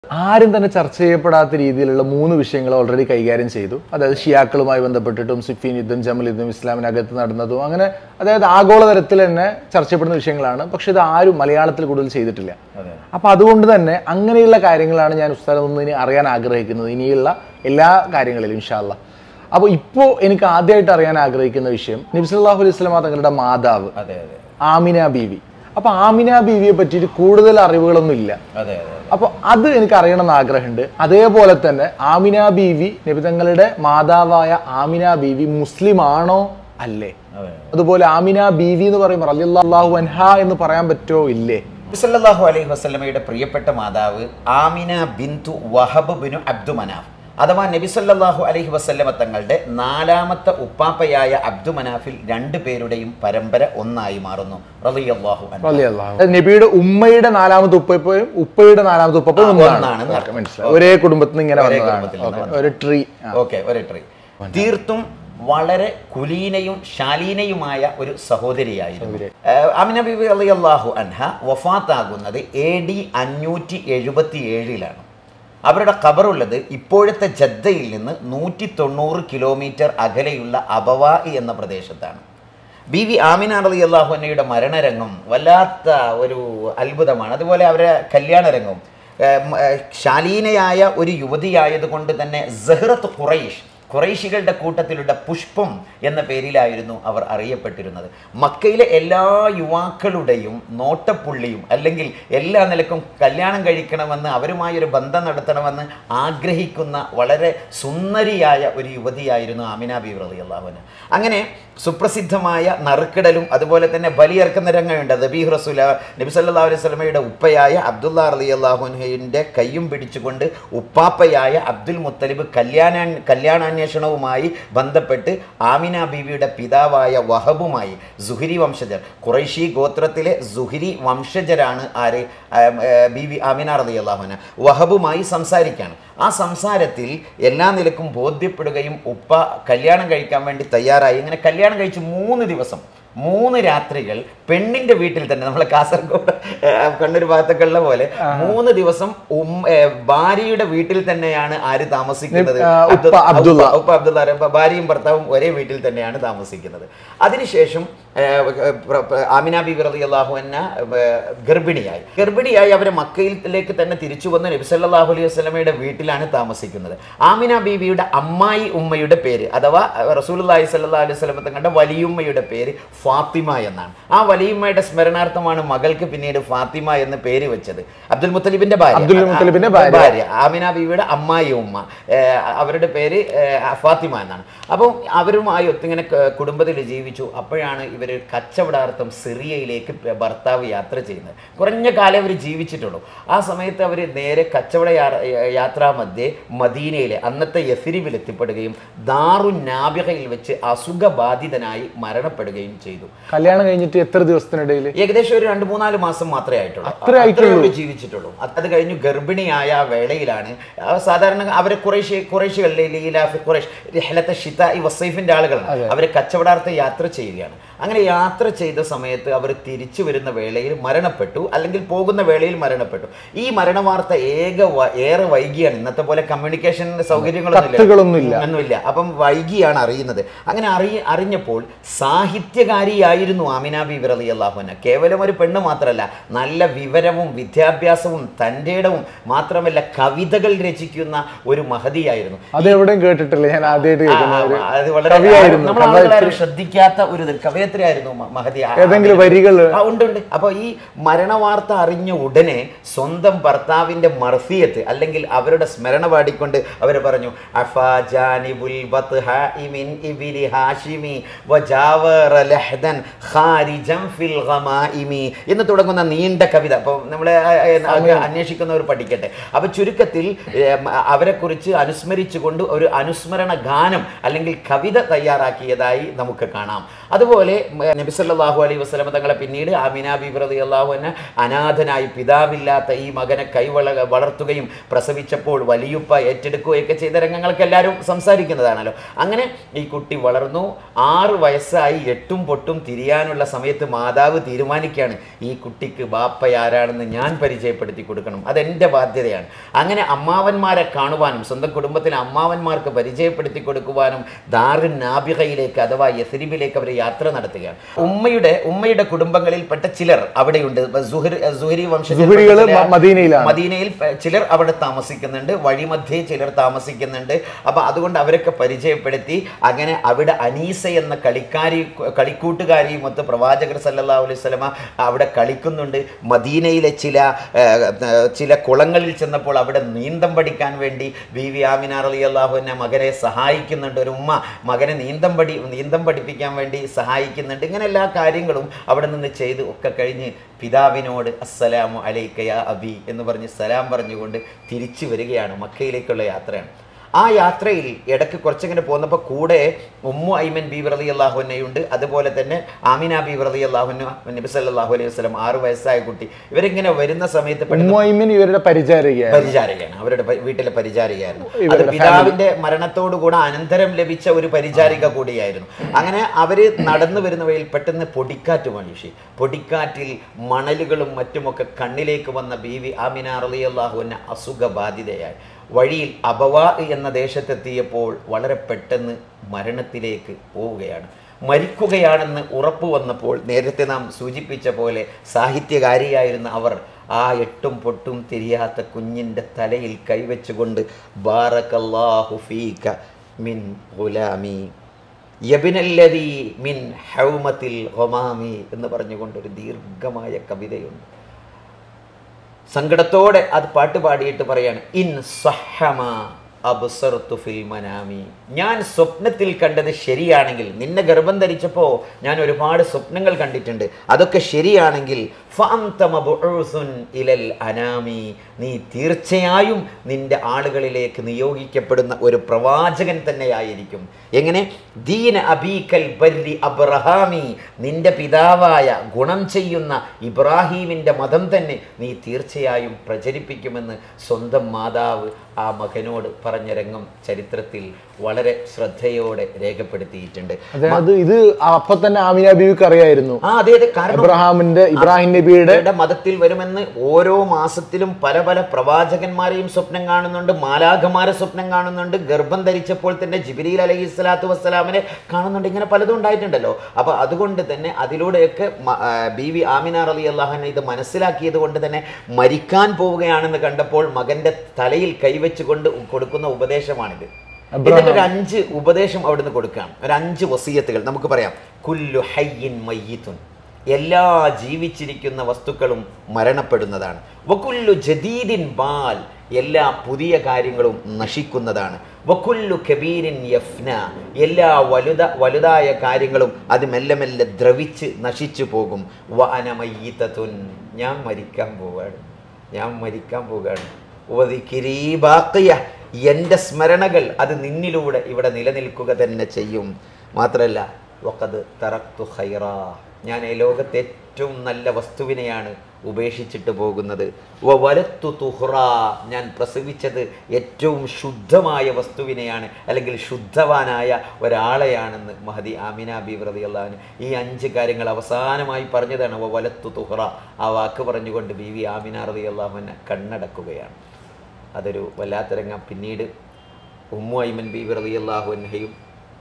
ആരും തന്നെ ചർച്ച ചെയ്യപ്പെടാത്ത രീതിയിലുള്ള മൂന്ന് വിഷയങ്ങൾ ഓൾറെഡി കൈകാര്യം ചെയ്തു അതായത് ഷിയാക്കളുമായി ബന്ധപ്പെട്ടിട്ടും സിഫീൻ യുദ്ധം ജമൽ യുദ്ധം ഇസ്ലാമിനകത്ത് നടന്നതും അങ്ങനെ അതായത് ആഗോളതലത്തിൽ തന്നെ ചർച്ച ചെയ്യപ്പെടുന്ന വിഷയങ്ങളാണ് പക്ഷെ ഇത് ആരും മലയാളത്തിൽ കൂടുതൽ ചെയ്തിട്ടില്ല അപ്പൊ അതുകൊണ്ട് തന്നെ അങ്ങനെയുള്ള കാര്യങ്ങളാണ് ഞാൻ ഉസ്താദ് ഒന്ന് ഇനി അറിയാൻ ആഗ്രഹിക്കുന്നത് ഇനിയുള്ള എല്ലാ കാര്യങ്ങളിലും ഇൻഷാല്ല അപ്പോൾ ഇപ്പോൾ എനിക്ക് ആദ്യമായിട്ട് അറിയാൻ ആഗ്രഹിക്കുന്ന വിഷയം നബ്സല്ലാഹു അലൈഹി സ്വലാമ തങ്ങളുടെ മാതാവ് അതെ അതെ ആമിന ബീവി അപ്പൊ ആമിന ബീവിയെ പറ്റിയിട്ട് കൂടുതൽ അറിവുകളൊന്നും ഇല്ല അതെ അതെ അപ്പൊ അത് എനിക്ക് അറിയണം എന്ന് ആഗ്രഹമുണ്ട് അതേപോലെ തന്നെ ആമിന ബീവി നബിതങ്ങളുടെ മാതാവായ ആമിന ബീവി മുസ്ലിം ആണോ അല്ലേ അതെ അതുപോലെ ആമിന ബീവി എന്ന് പറയുമ്പോൾ അലിയല്ലാഹു അൻഹ എന്ന് പറയാൻ പറ്റുമോ ഇല്ലേ സല്ലല്ലാഹു അലൈഹി വസല്ലമയുടെ പ്രിയപ്പെട്ട മാതാവ് ആമിന ബിന്തു വഹബ് ബിനു അബ്ദു മനാഫ് അഥവാ നബി സല്ലല്ലാഹു അലൈഹി വസല്ലമ തങ്ങളുടെ നാലാമത്തെ ഉപ്പാപ്പയായ അബ്ദു മനാഫിൽ രണ്ടു പേരുടെയും പരമ്പര ഒന്നായി മാറുന്നു റളിയല്ലാഹു അൻഹു റളിയല്ലാഹു. നബിയുടെ ഉമ്മയുടെ നാലാമത്തെ ഉപ്പയും ഉപ്പയുടെ നാലാമത്തെ ഉപ്പയും ആ, ഒന്നാണ് ഒന്നാണ്. ഓക്കേ, മനസ്സിലായി ഒരേ കുടുംബത്തിൽ നിന്ന് ഇങ്ങനെ ഒരേ വന്നതാണ് കുടുംബത്തിൽ നിന്ന് ഓക്കേ, ഒരു ട്രീ ഓക്കെ ഒരു ട്രീ തീർത്തും വളരെ കുലീനയും ശാലീനയുമായ ഒരു സഹോദരിയായിരുന്നു ഏഹ് അമിന ബിബി അള്ളാഹു അൻഹ വഫാത്താകുന്നത് എ ഡി അഞ്ഞൂറ്റി എഴുപത്തി ഏഴിലാണ് അവരുടെ ഖബറുള്ളത് ഇപ്പോഴത്തെ ജദ്ദയിൽ നിന്ന് നൂറ്റി തൊണ്ണൂറ് കിലോമീറ്റർ അകലെയുള്ള അബവായി എന്ന പ്രദേശത്താണ് ബി വി ആമിന അലി അള്ളാഹുനയുടെ മരണരംഗം വല്ലാത്ത ഒരു അത്ഭുതമാണ് അതുപോലെ അവരുടെ കല്യാണരംഗം ഏഹ് മ- ഏഹ് ശാലീനയായ ഒരു യുവതിയായതുകൊണ്ട് തന്നെ സഹ്റത്ത് ഖുറൈഷ് ഖുറൈശികളുടെ കൂട്ടത്തിലുള്ള പുഷ്പം എന്ന പേരിലായിരുന്നു അവർ അറിയപ്പെട്ടിരുന്നത് മക്കയിലെ എല്ലാ യുവാക്കളുടെയും നോട്ടപ്പുള്ളിയും അല്ലെങ്കിൽ എല്ലാ നിലക്കും കല്യാണം കഴിക്കണമെന്ന് അവരുമായി ഒരു ബന്ധം നടത്തണമെന്ന് ആഗ്രഹിക്കുന്ന വളരെ സുന്ദരിയായ ഒരു യുവതിയായിരുന്നു ആമിന ബി റലി അള്ളാഹുന് അങ്ങനെ സുപ്രസിദ്ധമായ നറുക്കിടലും അതുപോലെ തന്നെ ബലിയിറക്കുന്ന രംഗമുണ്ട് ദബീഹ് റസൂല നബി സല്ലല്ലാഹു അലൈഹി സ്വലമയുടെ ഉപ്പയായ അബ്ദുള്ള റലി അള്ളാഹുൻഹയുടെ കയ്യും പിടിച്ചുകൊണ്ട് ഉപ്പാപ്പയായ അബ്ദുൽ മുത്തലിബ് കല്യാണ കല്യാണാന്വേഷണവുമായി ബന്ധപ്പെട്ട് ആമിന ബീവിയുടെ പിതാവായ വഹബുമായി സുഹരി വംശജർ ഖുറൈശി ഗോത്രത്തിലെ സുഹരി വംശജരാണ് ആര് ആം, ഏ, ബീവി ആമിന റലി അള്ളാഹുന വഹബുമായി സംസാരിക്കാണ് ആ സംസാരത്തിൽ എല്ലാ നിലക്കും ബോധ്യപ്പെടുകയും ഉപ്പ കല്യാണം കഴിക്കാൻ വേണ്ടി തയ്യാറായി ഇങ്ങനെ കല്യാണം കഴിച്ച് മൂന്ന് ദിവസം മൂന്ന് രാത്രികൾ പെണ്ണിന്റെ വീട്ടിൽ തന്നെ നമ്മളെ കാസർഗോഡ് ഏഹ്, കണ്ണൂർ ഭാഗത്തൊക്കെ ഉള്ള പോലെ മൂന്ന് ദിവസം ഉം ഏഹ്, ഭാര്യയുടെ വീട്ടിൽ തന്നെയാണ് ആര് താമസിക്കുന്നത് ആ, ഉപ്പ അബ്ദു- അബ്ദുള്ള. ഉപ്പ അബ്ദുള്ള അപ്പൊ ഭാര്യയും ഭർത്താവും ഒരേ വീട്ടിൽ തന്നെയാണ് താമസിക്കുന്നത് അതിനുശേഷം ഏഹ്, പ്ര- പ്ര- ആമിന ബിബി റളി അള്ളാഹു എന്ന ഗർഭിണിയായി ഗർഭിണിയായി അവരെ മക്കയിലേക്ക് തന്നെ തിരിച്ചു വന്ന് നബി സല്ലല്ലാഹു അലൈഹി വസല്ലമയുടെ വീട്ടിലാണ് താമസിക്കുന്നത് ആമിന ബീവിയുടെ അമ്മായി ഉമ്മയുടെ പേര് അഥവാ റസൂലുള്ളാഹി സ്വല്ലല്ലാഹു അലൈഹി വസല്ലമ തങ്ങളുടെ വലിയുമ്മയുടെ പേര് ഫാത്തിമ എന്നാണ് ആ വലിയുമ്മയുടെ സ്മരണാർത്ഥമാണ് മകൾക്ക് പിന്നീട് ഫാത്തിമ എന്ന് പേര് വെച്ചത് അബ്ദുൽ മുത്തലിബിന്റെ ഭാര്യ അബ്ദുൽ മുത്തലിബിന്റെ ഭാര്യ. ഭാര്യ ആമിന ബീവിയുടെ അമ്മായി ഉമ്മ ഏഹ് അവരുടെ പേര് ഏഹ് ഫാത്തിമ എന്നാണ് അപ്പോൾ അവരുമായി ഒത്തിങ്ങനെ ക- കുടുംബത്തിൽ ജീവിച്ചു അപ്പോഴാണ് ഇവർ കച്ചവടാർത്ഥം സിറിയയിലേക്ക് പ- ഭർത്താവ് യാത്ര ചെയ്യുന്നത് കുറഞ്ഞ കാലം അവർ ജീവിച്ചിട്ടുള്ളൂ ആ സമയത്ത് അവർ നേരെ കച്ചവട യാ- യാത്രാ മധ്യേ മദീനയിലെ അന്നത്തെ യസിരിബിൽ എത്തിപ്പെടുകയും ദാറു നാബിഹയിൽ വെച്ച് അസുഖബാധിതനായി മരണപ്പെടുകയും ചെയ്തു കല്യാണം കഴിഞ്ഞിട്ട് എത്ര ദിവസത്തിനിടയിൽ ഏകദേശം ഒരു രണ്ട് മൂന്നാല് മാസം മാത്രമേ ആയിട്ടുള്ളൂ അത്രേ ആയിട്ടുള്ളൂ. അത്രേ ഉള്ളൂ ജീവിച്ചിട്ടുള്ളൂ അത് കഴിഞ്ഞു ഗർഭിണിയായ ആ വേളയിലാണ് ആ സാധാരണ അവരെ കുറേശ്ശെ കുറേശ്ശികളിലെ ലീലാഫി കുറേശ് രഹലത്തെ ഷിത ഈ വസൈഫിന്റെ ആളുകളാണ് അവരെ കച്ചവടാർത്ഥ യാത്ര ചെയ്യുകയാണ് അങ്ങനെ യാത്ര ചെയ്ത സമയത്ത് അവർ തിരിച്ചു വരുന്ന വേളയിൽ മരണപ്പെട്ടു അല്ലെങ്കിൽ പോകുന്ന വേളയിൽ മരണപ്പെട്ടു ഈ മരണവാർത്ത ഏക വ- ഏറെ വൈകിയാണ് ഇന്നത്തെ പോലെ കമ്മ്യൂണിക്കേഷൻ സൗകര്യങ്ങളൊന്നും കത്തുകളൊന്നുമില്ല. ഒന്നുമില്ല അപ്പം വൈകിയാണ് അറിയുന്നത് അങ്ങനെ അറിയ അറിഞ്ഞപ്പോൾ സാഹിത്യകാരിയായിരുന്നു ആമിന ബീബി റലി അള്ളാഹുന കേവലം ഒരു പെണ്ണ് മാത്രമല്ല നല്ല വിവരവും വിദ്യാഭ്യാസവും തൻ്റെ ഇടവും മാത്രമല്ല കവിതകൾ രചിക്കുന്ന ഒരു മഹതിയായിരുന്നു അത് എവിടെയും കേട്ടിട്ടില്ല ഞാൻ ആദ്യമായിട്ട് ആ, കേൾക്കുന്ന ഒരു അത് വളരെ കവിയായിരുന്നു നമ്മൾ കവ- ആളുകളാരും ശ്രദ്ധിക്കാത്ത ഒരു ഇത് കവയത്രിയായിരുന്നു മ- മഹതി ആ- ഏതെങ്കിലും വരികൾ ആ ഉണ്ട് ഉണ്ട് അപ്പൊ ഈ മരണവാർത്ത അറിഞ്ഞ ഉടനെ സ്വന്തം ഭർത്താവിന്റെ മർഫിയത്ത് അല്ലെങ്കിൽ അവരുടെ സ്മരണ പാടിക്കൊണ്ട് അവർ പറഞ്ഞു അഫാ ജാനിബുൽ ബത്ഹാഇ മിൻ ഇബ്നി ഹാഷിമി വജാവറ ലഹ്ദൻ ഖാരിജൻ ഫിൽ ഗമാഇമി എന്ന് തുടങ്ങുന്ന നീണ്ട കവിത അപ്പോൾ നമ്മൾ അന്വേഷിക്കുന്നവർ പഠിക്കട്ടെ അപ്പൊ ചുരുക്കത്തിൽ അവരെ കുറിച്ച് അനുസ്മരിച്ചുകൊണ്ട് ഒരു അനുസ്മരണ ഗാനം അല്ലെങ്കിൽ കവിത തയ്യാറാക്കിയതായി നമുക്ക് കാണാം അതുപോലെ ഉം, നബി സല്ലല്ലാഹു അലൈഹി വസല്ലമ തങ്ങളെ പിന്നീട് ആമിന ബീബി റളിയല്ലാഹു അൻഹ അനാഥനായി പിതാവില്ലാത്ത ഈ മകനെ കൈവള വളർത്തുകയും പ്രസവിച്ചപ്പോൾ വലിയുപ്പ ഏറ്റെടുക്കുകയൊക്കെ ചെയ്ത രംഗങ്ങളൊക്കെ എല്ലാവരും സംസാരിക്കുന്നതാണല്ലോ അങ്ങനെ ഈ കുട്ടി വളർന്നു ആറ് വയസ്സായി എട്ടും പൊട്ടും പൊട്ടും തിരിയാനുള്ള സമയത്ത് മാതാവ് തീരുമാനിക്കുകയാണ് ഈ കുട്ടിക്ക് ബാപ്പ ആരാണെന്ന് ഞാൻ പരിചയപ്പെടുത്തി കൊടുക്കണം അതെൻ്റെ ബാധ്യതയാണ് അങ്ങനെ അമ്മാവന്മാരെ കാണുവാനും സ്വന്തം കുടുംബത്തിലെ അമ്മാവന്മാർക്ക് പരിചയപ്പെടുത്തി കൊടുക്കുവാനും ദാറുൻ നാബിഹയിലേക്ക് അഥവാ യസരിബിലേക്ക് അവർ യാത്ര നടത്തുകയാണ് ഉമ്മയുടെ ഉമ്മയുടെ കുടുംബങ്ങളിൽപ്പെട്ട ചിലർ അവിടെയുണ്ട് സുഹരി സുഹരി സുഹരികള് വംശത്തിൽ മ- മദീനയിലാണ്. മദീനയിൽ പ- ചിലർ അവിടെ താമസിക്കുന്നുണ്ട് വഴിമധ്യേ ചിലർ താമസിക്കുന്നുണ്ട് അപ്പൊ അതുകൊണ്ട് അവരൊക്കെ പരിചയപ്പെടുത്തി അങ്ങനെ അവിടെ അനീസ എന്ന കളിക്കാരി കളിക്കൂട്ടുകാരിയും മൊത്തം പ്രവാചകർ സല്ലല്ലാഹു അലൈഹി സ്വലമ അവിടെ കളിക്കുന്നുണ്ട് മദീനയിലെ ചില ആ, ആ, ചില കുളങ്ങളിൽ ചെന്നപ്പോൾ അവിടെ നീന്തം പഠിക്കാൻ വേണ്ടി ബി വി ആമിനാർ അലി അള്ളാഹു എന്നെ മകനെ സഹായിക്കുന്നുണ്ട് ഒരു ഉമ്മ മകനെ നീന്തം പഠി നീന്തം പഠിപ്പിക്കാൻ വേണ്ടി സഹായിക്കുന്നുണ്ട് ഇങ്ങനെ എല്ലാ കാര്യങ്ങളും അവിടെ നിന്ന് ചെയ്ത് ഒക്കെ കഴിഞ്ഞ് പിതാവിനോട് അസ്സലാമു അലൈക്കയ അബി എന്ന് പറഞ്ഞ് സലാം പറഞ്ഞുകൊണ്ട് തിരിച്ചു വരികയാണ് മക്കയിലേക്കുള്ള യാത്രയാണ് ആ യാത്രയിൽ ഇടയ്ക്ക് കുറച്ചിങ്ങനെ പോന്നപ്പോൾ കൂടെ ഉമ്മു ഐമൻ ബി വ്രതി അള്ളാഹുനയുണ്ട് അതുപോലെ തന്നെ ആമിന ബി വ്രതി അള്ളാഹുന നബി സല്ലല്ലാഹു അലൈഹി വസല്ലം ആറ് വയസ്സായ കുട്ടി ഇവരിങ്ങനെ വരുന്ന സമയത്ത് പെട്ടെന്ന് ഉമ്മയിമിൻ ഇവരുടെ പരിചാരികയാണ് പരിചാരികയാണ് അവരുടെ പ- വീട്ടിലെ പരിചാരികയായിരുന്നു അത് ഇവരുടെ പിതാവിന്റെ മരണത്തോടുകൂടെ അനന്തരം ലഭിച്ച ഒരു പരിചാരിക കൂടിയായിരുന്നു അങ്ങനെ അവര് നടന്നു വരുന്ന വഴിയിൽ പെട്ടെന്ന് പൊടിക്കാറ്റ് മനുഷ്യ പൊടിക്കാറ്റിൽ മണലുകളും മറ്റുമൊക്കെ കണ്ണിലേക്ക് വന്ന ബീവി ആമിന റളിയല്ലാഹുവിന് അസുഖബാധിതയായി വഴിയിൽ അബവാ എന്ന ദേശത്തെത്തിയപ്പോൾ വളരെ പെട്ടെന്ന് മരണത്തിലേക്ക് പോവുകയാണ് മരിക്കുകയാണെന്ന് ഉറപ്പ് വന്നപ്പോൾ നേരത്തെ നാം സൂചിപ്പിച്ച പോലെ സാഹിത്യകാരിയായിരുന്ന അവർ ആ എട്ടും പൊട്ടും തിരിയാത്ത കുഞ്ഞിൻ്റെ തലയിൽ കൈവച്ചുകൊണ്ട് ബാറക്കല്ലാഹു ഫീക മിൻ ഗുലാമി യബിനല്ലതി മിൻ ഹൗമത്തിൽ ഹൊമാമി എന്ന് പറഞ്ഞുകൊണ്ട് ഒരു ദീർഘമായ കവിതയുണ്ട് സങ്കടത്തോടെ അത് പാട്ട് പാടിയിട്ട് പറയാണ് ഇൻ സഹമ അബ്സർതു ഫിൽ മനാമി ഞാൻ സ്വപ്നത്തിൽ കണ്ടത് ശരിയാണെങ്കിൽ നിന്നെ ഗർഭം ധരിച്ചപ്പോൾ ഞാൻ ഒരുപാട് സ്വപ്നങ്ങൾ കണ്ടിട്ടുണ്ട് അതൊക്കെ ശരിയാണെങ്കിൽ ഫഅംത മബ്ഊസുൻ ഇലൽ അനാമി നീ തീർച്ചയായും നിന്റെ ആളുകളിലേക്ക് നിയോഗിക്കപ്പെടുന്ന ഒരു പ്രവാചകൻ തന്നെയായിരിക്കും എങ്ങനെ ദീന അബീക്കൽ ബർരി അബ്രഹാമി നിന്റെ പിതാവായ ഗുണം ചെയ്യുന്ന ഇബ്രാഹീമിൻ്റെ മതം തന്നെ നീ തീർച്ചയായും പ്രചരിപ്പിക്കുമെന്ന് സ്വന്തം മാതാവ് ആ മകനോട് പറഞ്ഞ രംഗം ചരിത്രത്തിൽ വളരെ ശ്രദ്ധയോടെ രേഖപ്പെടുത്തിയിട്ടുണ്ട് അതായത് ഇത് അപ്പൊ തന്നെ ആമിന ബീവിക്ക് അറിയായിരുന്നു ആ അതെ അതെ കാരണം ഇബ്രാഹിമിന്റെ ഇബ്രാഹിം നബിയുടെ ഇവരുടെ മതത്തിൽ വരുമെന്ന് ഓരോ മാസത്തിലും പല പല പ്രവാചകന്മാരെയും സ്വപ്നം കാണുന്നുണ്ട് മാലാഖമാരെ സ്വപ്നം കാണുന്നുണ്ട് ഗർഭം ധരിച്ചപ്പോൾ തന്നെ ജിബിരിൽ അലൈഹി സ്വലാത്തു വസ്സലാമിനെ കാണുന്നുണ്ട് ഇങ്ങനെ പലതും ഉണ്ടായിട്ടുണ്ടല്ലോ അപ്പൊ അതുകൊണ്ട് തന്നെ അതിലൂടെയൊക്കെ മ- ആ, ബി വി ആമിനാർ അലി അള്ളാഹനെ ഇത് മനസ്സിലാക്കിയത് കൊണ്ട് തന്നെ മരിക്കാൻ പോവുകയാണെന്ന് കണ്ടപ്പോൾ മകന്റെ തലയിൽ കൈവച്ചുകൊണ്ട് കൊടുക്കുന്ന ഉപദേശമാണിത് എന്നിട്ട് ഒരു അഞ്ച് ഉപദേശം അവിടുന്ന് കൊടുക്കാം ഒരു അഞ്ച് വസീയത്തുകൾ നമുക്ക് പറയാം കുല്ലു ഹയ്യിൻ മയ്യിത്തുൻ എല്ലാ ജീവിച്ചിരിക്കുന്ന വസ്തുക്കളും മരണപ്പെടുന്നതാണ് വക്കുല്ലു ജദീദിൻ ബാൽ എല്ലാ പുതിയ കാര്യങ്ങളും നശിക്കുന്നതാണ് വക്കുല്ലു കബീരിൻ യഫ്ന എല്ലാ വലുത വലുതായ കാര്യങ്ങളും അത് മെല്ലെ മെല്ലെ ദ്രവിച്ച് നശിച്ചു പോകും വ അനമയ്യത്തുൻ ഞാൻ മരിക്കാൻ പോവാണ് ഞാൻ മരിക്കാൻ പോവുകയാണ് വദിക്കിരീ ബാക്കിയ എൻ്റെ സ്മരണകൾ അത് നിന്നിലൂടെ ഇവിടെ നിലനിൽക്കുക തന്നെ ചെയ്യും മാത്രമല്ല വക്കത് തറക്തു ഹൈറ ഞാൻ ഈ ലോകത്തെ ഏറ്റവും നല്ല വസ്തുവിനെയാണ് ഉപേക്ഷിച്ചിട്ട് പോകുന്നത് വ വലത്തു തുഹ്റ ഞാൻ പ്രസവിച്ചത് ഏറ്റവും ശുദ്ധമായ വസ്തുവിനെയാണ് അല്ലെങ്കിൽ ശുദ്ധവാനായ ഒരാളെയാണെന്ന് മഹദി ആമിന ബി വ്രതിയല്ലാന് ഈ അഞ്ച് കാര്യങ്ങൾ അവസാനമായി പറഞ്ഞതാണ് വ വലത്തു തുഹ്റ ആ വാക്ക് പറഞ്ഞുകൊണ്ട് ബി വി ആമിന റതിയല്ലാഹുവിനെ കണ്ണടക്കുകയാണ് അതൊരു വല്ലാത്തരങ്ങ പിന്നീട് ഉമ്മു ഐമൻ ബി റളിയല്ലാഹു അൻഹയും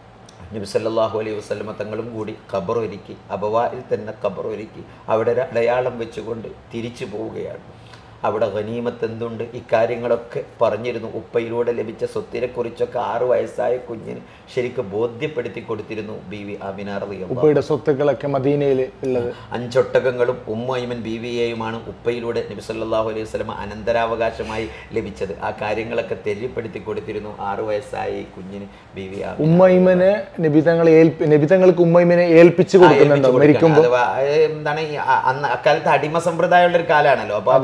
നബി സല്ലല്ലാഹു അലൈഹി വസല്ലമ തങ്ങളും കൂടി ഖബർ ഒരുക്കി അബവായിൽ തന്നെ ഖബർ ഒരുക്കി അവിടെ ഒരു അടയാളം വെച്ചുകൊണ്ട് തിരിച്ചു പോവുകയാണ് അവിടെ ഗനീമത്ത് എന്തുണ്ട് ഇക്കാര്യങ്ങളൊക്കെ പറഞ്ഞിരുന്നു ഉപ്പയിലൂടെ ലഭിച്ച സ്വത്തിനെക്കുറിച്ചൊക്കെ ആറു വയസ്സായ കുഞ്ഞിന് ശരിക്കും ബോധ്യപ്പെടുത്തി കൊടുത്തിരുന്നു ബി വി ആമിനാർ റളിയല്ലാഹു ഉപ്പയുടെ സ്വത്തുക്കളൊക്കെ മദീനയിൽ ഉള്ളത് അഞ്ചൊട്ടകങ്ങളും ഉമ്മൈമൻ ബീവിയെയുമാണ് ഉപ്പയിലൂടെ നബി സല്ലല്ലാഹു അലൈഹി വസല്ലമ അനന്തരാവകാശമായി ലഭിച്ചത് ആ കാര്യങ്ങളൊക്കെ തെര്യപ്പെടുത്തി കൊടുത്തിരുന്നു ആറു വയസ്സായ ഈ കുഞ്ഞിന് ബീവി ആമിന. ഉമ്മയിമനെ നബിതങ്ങൾ ഏൽപ്പി നബിതങ്ങൾക്ക് ഉമ്മയിമനെ ഏൽപ്പിച്ചു കൊടുക്കുന്നുണ്ടോ ഏൽപ്പിച്ചു കൊടുക്കുകയാണ്. മരിക്കുമ്പോൾ അഥവാ ഏഹ്, എന്താണ് ഈ അ- അന്ന് അക്കാലത്ത് അടിമ സമ്പ്രദായമുള്ള ഒരു കാലമാണല്ലോ അപ്പൊ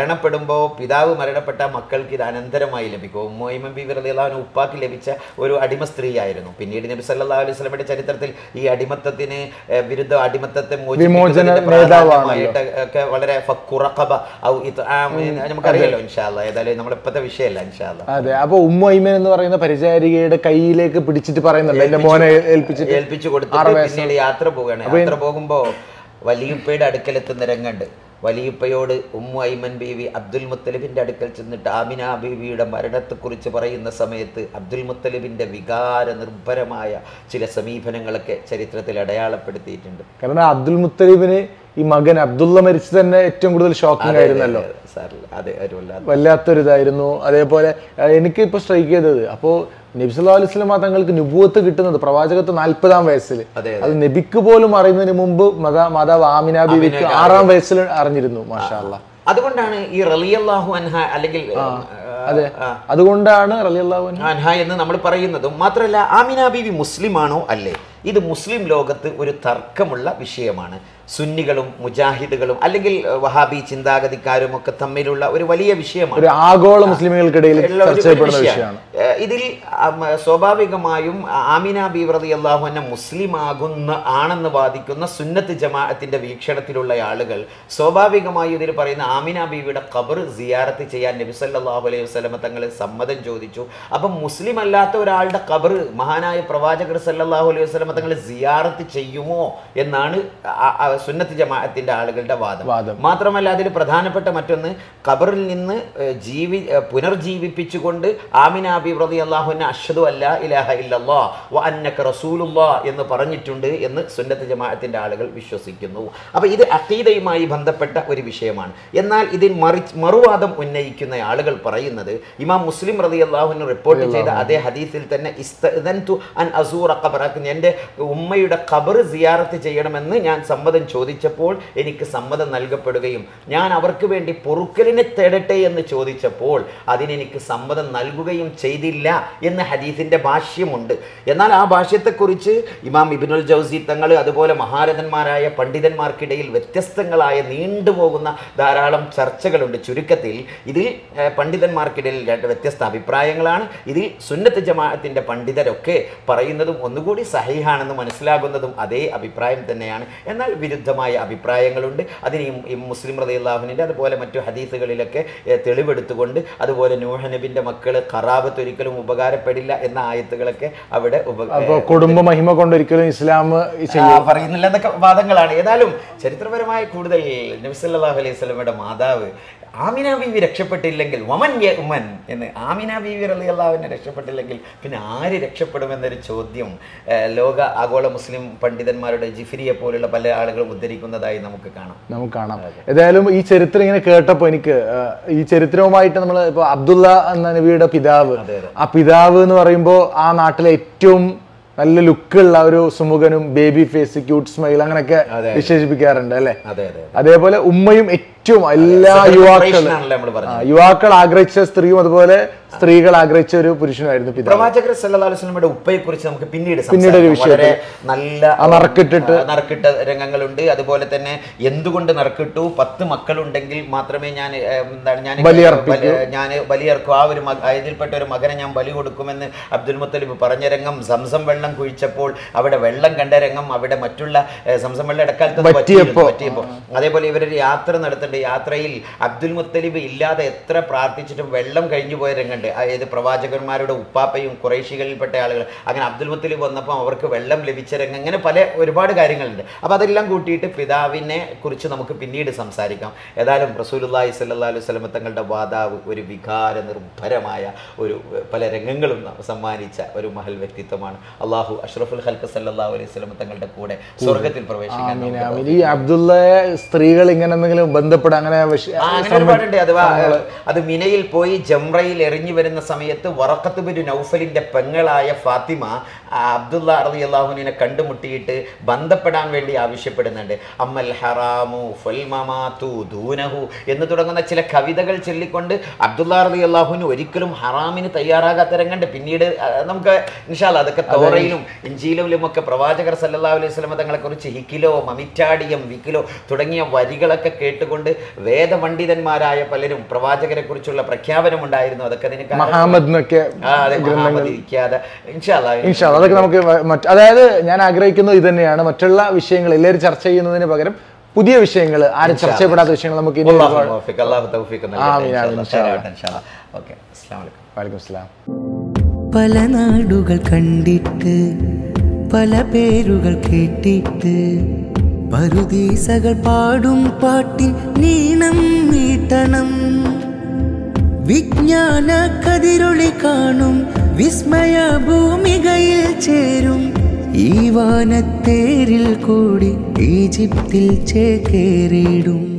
മരണപ്പെടുമ്പോൾ പിതാവ് മരണപ്പെട്ട മക്കൾക്ക് ഇത് അനന്തരമായി ലഭിക്കും ഉമ്മൈമൻ ബി വിറലിയാവിന് ഉപ്പാക്ക് ലഭിച്ച ഒരു അടിമ സ്ത്രീയായിരുന്നു പിന്നീട് നബി സല്ലല്ലാഹു അലൈഹി വസല്ലമയുടെ ചരിത്രത്തിൽ ഈ അടിമത്തത്തിന് ഏഹ്, വിരുദ്ധ അടിമത്തത്തെ വിമോചന മോചിപ്പിക്കുന്നതിന്റെ നേതാവാണല്ലോ. പ്രാധാന്യമായിട്ട് ഒക്കെ വളരെ ഫക്കുറഖബ ഔ ഇത്ആം എന്ന് നമുക്കറിയാലോ ഇൻഷാല്ല ഏതായാലും നമ്മുടെ ഇപ്പോഴത്തെ വിഷയമല്ല ഇൻഷാല്ല അതെ അപ്പൊ ഉമ്മ ഐമൻ എന്ന് പറയുന്ന പരിചാരികയുടെ കയ്യിലേക്ക് പിടിച്ചിട്ട് പറയുന്നുണ്ട് എന്റെ മോനെ ഏൽപ്പിച്ചിട്ട് ഏൽപ്പിച്ചു കൊടുത്തിട്ട് പിന്നീട് യാത്ര പോവുകയാണ് യാത്ര പോകുമ്പോ വലിയുപ്പയുടെ അടുക്കലെത്തുന്ന രംഗണ്ട് വലിയുപ്പയോട് ഉമ്മു ഐമൻ ബീവി അബ്ദുൽ മുത്തലിബിന്റെ അടുക്കൽ ചെന്നിട്ട് ആമിന ബീവിയുടെ മരണത്തെക്കുറിച്ച് പറയുന്ന സമയത്ത് അബ്ദുൽ മുത്തലിബിന്റെ വികാര നിർഭരമായ ചില സമീപനങ്ങളൊക്കെ ചരിത്രത്തിൽ അടയാളപ്പെടുത്തിയിട്ടുണ്ട് കാരണം അബ്ദുൽ മുത്തലീബിന് ഈ മകൻ അബ്ദുള്ള മരിച്ചത് തന്നെ ഏറ്റവും കൂടുതൽ ഷോക്കിംഗ് ആയിരുന്നല്ലോ സാറില്ല അതെ ഒരു വല്ലാത്ത വല്ലാത്തൊരു ഇതായിരുന്നു അതേപോലെ അഹ് എനിക്ക് ഇപ്പൊ സ്ട്രൈക്ക് ചെയ്തത് അപ്പോ നബി സല്ലല്ലാഹു അലൈഹി വസല്ലമ തങ്ങൾക്ക് നുബുവത്ത് കിട്ടുന്നത് പ്രവാചകത്ത് നാൽപ്പതാം വയസ്സിൽ അതെ, അത് നബിക്ക് പോലും അറിയുന്നതിന് മുമ്പ് മത മാതാവ് ആമിന ബീവിക്ക് ആറാം വയസ്സിൽ അറിഞ്ഞിരുന്നു മാഷാ അല്ലാ അതുകൊണ്ടാണ് ഈ റളിയല്ലാഹു അൻഹ അല്ലെങ്കിൽ അതെ ആ, അതുകൊണ്ടാണ് റളിയല്ലാഹു അൻഹു അൻഹ എന്ന് നമ്മൾ പറയുന്നതും മാത്രമല്ല ആമിന ബീവി മുസ്ലിമാണോ അല്ലേ ഇത് മുസ്ലിം ലോകത്ത് ഒരു തർക്കമുള്ള വിഷയമാണ് സുന്നികളും മുജാഹിദുകളും അല്ലെങ്കിൽ ഏഹ്, വഹാബി ചിന്താഗതിക്കാരും ഒക്കെ തമ്മിലുള്ള ഒരു വലിയ വിഷയമാണ് ഒരു ആഗോള മുസ്ലിമുകൾക്കിടയിൽ ഉള്ള ഒരു- ചർച്ച ഒരു ചെയ്യപ്പെടുന്ന വിഷയമാണ്. വിഷയമാണ് ഏഹ് ഇതിൽ അം, സ്വാഭാവികമായും ആമിന ബീവ്രതി അള്ളാഹു എന്നെ മുസ്ലിം ആകുന്ന ആണെന്ന് വാദിക്കുന്ന സുന്നത്ത് ജമാഅത്തിന്റെ വീക്ഷണത്തിലുള്ള ആളുകൾ സ്വാഭാവികമായും ഇതിൽ പറയുന്ന ആമിന ബീവിയുടെ ഖബർ സിയാറത്ത് ചെയ്യാൻ നബി സല്ലല്ലാഹു അലൈഹി വസല്ലമ തങ്ങൾ സമ്മതം ചോദിച്ചു അപ്പം മുസ്ലിം അല്ലാത്ത ഒരാളുടെ ഖബർ മഹാനായ പ്രവാചകർ സല്ലല്ലാഹു അലൈഹി വസല്ലമ തങ്ങൾ സിയാറത്ത് ചെയ്യുമോ എന്നാണ് ആ- ആ സുന്നത്ത് ജമാഅത്തിന്റെ ആളുകളുടെ വാദം വാദം. മാത്രമല്ല അതിൽ പ്രധാനപ്പെട്ട മറ്റൊന്ന് ഖബറിൽ നിന്ന് ഏഹ്, ജീവി ഏഹ്, പുനർജീവിപ്പിച്ചുകൊണ്ട് ആമിന അബി റതി അള്ളാഹുവിനെ അഷദു അല്ല ഇലാഹ ഇല്ലല്ലാ വ അന്നക റസൂലുല്ലാ എന്ന് പറഞ്ഞിട്ടുണ്ട് എന്ന് സുന്നത്ത് ജമാഅത്തിന്റെ ആളുകൾ വിശ്വസിക്കുന്നു അപ്പൊ ഇത് അഖീദയുമായി ബന്ധപ്പെട്ട ഒരു വിഷയമാണ് എന്നാൽ ഇതിൽ മറി മറുവാദം ഉന്നയിക്കുന്ന ആളുകൾ പറയുന്നത് ഇമാം മുസ്ലിം റതി അള്ളാഹുവിന് റിപ്പോർട്ട് ചെയ്ത അതേ ഹദീസിൽ തന്നെ ഇസ്തഅ്ദൻതു അൻ അസൂറ ഖബറക്ക് എൻ്റെ ഉമ്മയുടെ ഖബർ സിയാറത്ത് ചെയ്യണമെന്ന് ഞാൻ സമ്മതം ചോദിച്ചപ്പോൾ എനിക്ക് സമ്മതം നൽകപ്പെടുകയും ഞാൻ അവർക്ക് വേണ്ടി പൊറുക്കലിനെ തേടട്ടെ എന്ന് ചോദിച്ചപ്പോൾ അതിനെനിക്ക് സമ്മതം നൽകുകയും ചെയ്തില്ല എന്ന് ഹദീസിന്റെ ഭാഷ്യമുണ്ട് എന്നാൽ ആ ഭാഷ്യത്തെക്കുറിച്ച് ഇമാം ഇബിനുൽ ജൗസി തങ്ങൾ അതുപോലെ മഹാരഥന്മാരായ പണ്ഡിതന്മാർക്കിടയിൽ വ്യത്യസ്തങ്ങളായ നീണ്ടുപോകുന്ന ധാരാളം ചർച്ചകളുണ്ട് ചുരുക്കത്തിൽ ഇതിൽ ഏഹ്, പണ്ഡിതന്മാർക്കിടയിൽ രണ്ട് വ്യത്യസ്ത അഭിപ്രായങ്ങളാണ് ഇതിൽ സുന്നത്ത് ജമാഅത്തിന്റെ പണ്ഡിതരൊക്കെ പറയുന്നതും ഒന്നുകൂടി സഹിഹാണെന്ന് മനസ്സിലാകുന്നതും അതേ അഭിപ്രായം തന്നെയാണ് എന്നാൽ വിരുദ്ധമായ അഭിപ്രായങ്ങളുണ്ട് അതിന് ഈ- ഈ മുസ്ലിം റളിയല്ലാഹുവിൻ്റെ അതുപോലെ മറ്റു ഹദീസുകളിലൊക്കെ ഏഹ്, തെളിവെടുത്തുകൊണ്ട് അതുപോലെ നൂഹനബിന്റെ മക്കള് ഖറാബത്ത് ഒരിക്കലും ഉപകാരപ്പെടില്ല എന്ന ആയത്തുകളൊക്കെ അവിടെ ഉപ അപ്പൊ കുടുംബ മഹിമ കൊണ്ടൊരിക്കലും ഇസ്ലാം ആ, പറയുന്നില്ല എന്നൊക്കെ വാദങ്ങളാണ് ഏതായാലും ചരിത്രപരമായ കൂടുതൽ നബിസല്ലാഹു അലൈഹി സ്വലമയുടെ മാതാവ് ആമിന ബീവി രക്ഷപ്പെട്ടില്ലെങ്കിൽ വമൻ യ ഉമൻ എന്ന് ആമിന ബീവി അലി അള്ളാഹുവിനെ രക്ഷപ്പെട്ടില്ലെങ്കിൽ പിന്നെ ആര് രക്ഷപ്പെടുമെന്നൊരു ചോദ്യം ഏ, ലോക ആഗോള മുസ്ലിം പണ്ഡിതന്മാരുടെ ജിഫിരിയെ പോലുള്ള പല ആളുകളും ഉദ്ധരിക്കുന്നതായി നമുക്ക് കാണാം നമുക്ക് കാണാം ഏതായാലും ഈ ചരിത്രം ഇങ്ങനെ കേട്ടപ്പോ എനിക്ക് ആ, ഈ ചരിത്രവുമായിട്ട് നമ്മൾ ഇപ്പൊ അബ്ദുള്ള എന്ന നബിയുടെ പിതാവ് അതെ, അതെ. ആ പിതാവ് എന്ന് പറയുമ്പോൾ ആ നാട്ടിലെ ഏറ്റവും നല്ല ലുക്കുള്ള ഒരു സുമുഖനും ബേബി ഫേസ് ക്യൂട്ട് സ്മൈൽ അങ്ങനെയൊക്കെ അതെ. വിശേഷിപ്പിക്കാറുണ്ട് അല്ലേ അതെ അതെ അതേപോലെ ഉമ്മയും ഏറ്റവും എല്ലാ യുവാക്കളും ആണല്ലോ നമ്മൾ പറഞ്ഞത് ആ, യുവാക്കൾ ആഗ്രഹിച്ച സ്ത്രീയും അതുപോലെ സ്ത്രീകൾ ആഗ്രഹിച്ച ഒരു പുരുഷനായിരുന്നു പിതാവ് പ്രവാചകർ സല്ലല്ലാഹു അലൈഹി വസല്ലമയുടെ ഉപ്പയെ കുറിച്ച് നമുക്ക് പിന്നീട് പിന്നീട് ഒരു സംസാരിക്കാം. വളരെ നല്ല ആ നറുക്കിട്ടിട്ട്. ആ, നറുക്കിട്ട രംഗങ്ങളുണ്ട് അതുപോലെ തന്നെ എന്തുകൊണ്ട് നറുക്കിട്ടു പത്ത് മക്കളുണ്ടെങ്കിൽ മാത്രമേ ഞാൻ ഏ, എന്താണ് ഞാൻ ബലിയർപ്പിക്കൂ. ഞാൻ ബലിയർക്കും ആ ഒരു മക- ഇതിൽപ്പെട്ട ഒരു മകനെ ഞാൻ ബലി കൊടുക്കുമെന്ന് അബ്ദുൽ മുത്തലിബ് പറഞ്ഞ രംഗം സംസം വെള്ളം കുഴിച്ചപ്പോൾ അവിടെ വെള്ളം കണ്ട രംഗം അവിടെ മറ്റുള്ള ഏ, സംസം വെള്ളം ഇടക്കാലത്ത് വറ്റിയപ്പോ. പറ്റിയപ്പോൾ അതേപോലെ ഇവരൊരു യാത്ര നടത്തേണ്ട യാത്രയിൽ അബ്ദുൽ മുത്തലിബ് ഇല്ലാതെ എത്ര പ്രാർത്ഥിച്ചിട്ടും വെള്ളം കഴിഞ്ഞു പോയ രംഗമുണ്ട് അതായത് പ്രവാചകന്മാരുടെ ഉപ്പാപ്പയും കുറേശികളിൽപ്പെട്ട ആളുകൾ അങ്ങനെ അബ്ദുൽ മുത്തലിബ് വന്നപ്പോൾ അവർക്ക് വെള്ളം ലഭിച്ച രംഗം അങ്ങനെ പല ഒരുപാട് കാര്യങ്ങളുണ്ട് അപ്പോൾ അതെല്ലാം കൂട്ടിയിട്ട് പിതാവിനെ കുറിച്ച് നമുക്ക് പിന്നീട് സംസാരിക്കാം ഏതായാലും റസൂലുള്ളാഹി സ്വല്ലല്ലാഹു അലൈഹി വസല്ലം തങ്ങളുടെ വാതാവ് ഒരു വികാര നിർഭരമായ ഒരു ഏഹ്, പല രംഗങ്ങളും ന- സമ്മാനിച്ച ഒരു മഹൽ വ്യക്തിത്വമാണ് അള്ളാഹു അഷ്റഫുൽ ഹൽക്ക് സല്ലല്ലാഹു അലൈഹി വസല്ലം തങ്ങളുടെ കൂടെ സ്വർഗത്തിൽ പ്രവേശിക്കാൻ ആമീൻ, നമുക്ക് ആമീൻ. ഈ അബ്ദുള്ളയെ സ്ത്രീകൾ ഇങ്ങനെ എന്തെങ്കിലും ബന്ധപ്പെടാൻ അങ്ങനെ വിഷ- ആ, അങ്ങനെ ഒരുപാടുണ്ട് അഥവാ അത് മിനയിൽ പോയി ജംറയിൽ എറിഞ്ഞു വരുന്ന സമയത്ത് വറക്കത്ത് ബിൻ നൗഫലിന്റെ പെങ്ങളായ ഫാത്തിമ ആ, അബ്ദുള്ള അറലി അള്ളാഹുവിനെ കണ്ടുമുട്ടിയിട്ട് ബന്ധപ്പെടാൻ വേണ്ടി ആവശ്യപ്പെടുന്നുണ്ട് അമ്മൽ ഹറാമു ഫൽ മമാതു ദൂനഹു എന്ന് തുടങ്ങുന്ന ചില കവിതകൾ ചൊല്ലിക്കൊണ്ട് അബ്ദുള്ള അറലി അള്ളാഹുവിന് ഒരിക്കലും ഹറാമിന് തയ്യാറാകാത്ത രംഗമുണ്ട് പിന്നീട് ആ, നമുക്ക് ഇൻഷാല്ല അതൊക്കെ തോറയിലും ഇഞ്ചിയിലും ഒക്കെ പ്രവാചകർ സല്ലല്ലാഹു അലൈഹി വസല്ലം തങ്ങളെ കുറിച്ച് ഹിക്കിലോ മമിറ്റാടിയം വിക്കിലോ തുടങ്ങിയ വരികളൊക്കെ കേട്ടുകൊണ്ട് വേദപണ്ഡിതന്മാരായ പലരും പ്രവാചകരെ കുറിച്ചുള്ള പ്രഖ്യാപനം ഉണ്ടായിരുന്നു അതൊക്കെ അതിന് കാരണം- മഹാമദ് എന്നൊക്കെ ആ, അതെ മഹാമതി ഇരിക്കാതെ ഇൻഷാല്ലാ ഇൻഷാല്ല അതൊക്കെ നമുക്ക് വ- മറ്റ് അതായത് ഞാൻ ആഗ്രഹിക്കുന്നത് ഇത് തന്നെയാണ് മറ്റുള്ള വിഷയങ്ങൾ എല്ലാവരും ചർച്ച ചെയ്യുന്നതിന് പകരം പുതിയ വിഷയങ്ങൾ ആരും ചർച്ച ചെയ്യപ്പെടാത്ത വിഷയങ്ങൾ നമുക്ക് ഇനി അല്ലാഹു ഒരുപാട് തൗഫീഖ്, അല്ലാഹു തൗഫീഖ് നൽകട്ടെ. ആമീൻ, ഇൻഷാ ആമീൻ, അല്ലാ. ഇൻഷാ ഖൈറാവട്ടെ, ഇൻഷാ അല്ലാ. ഓക്കേ അസ്സലാമു അലൈക്കും വാലിക്കും സ്ലാം പല നാടുകൾ കണ്ടിട്ട് പല പേരുകൾ കേട്ടിട്ട് പരുദീസകൾ പാടും പാട്ടിൻ നീണം മീട്ടണം വിജ്ഞാന കതിരൊളി കാണും വിസ്മയ ഭൂമികയിൽ ചേരും ഈ വാനത്തേരിൽ കൂടി ഈജിപ്തിൽ ചേക്കേറിടും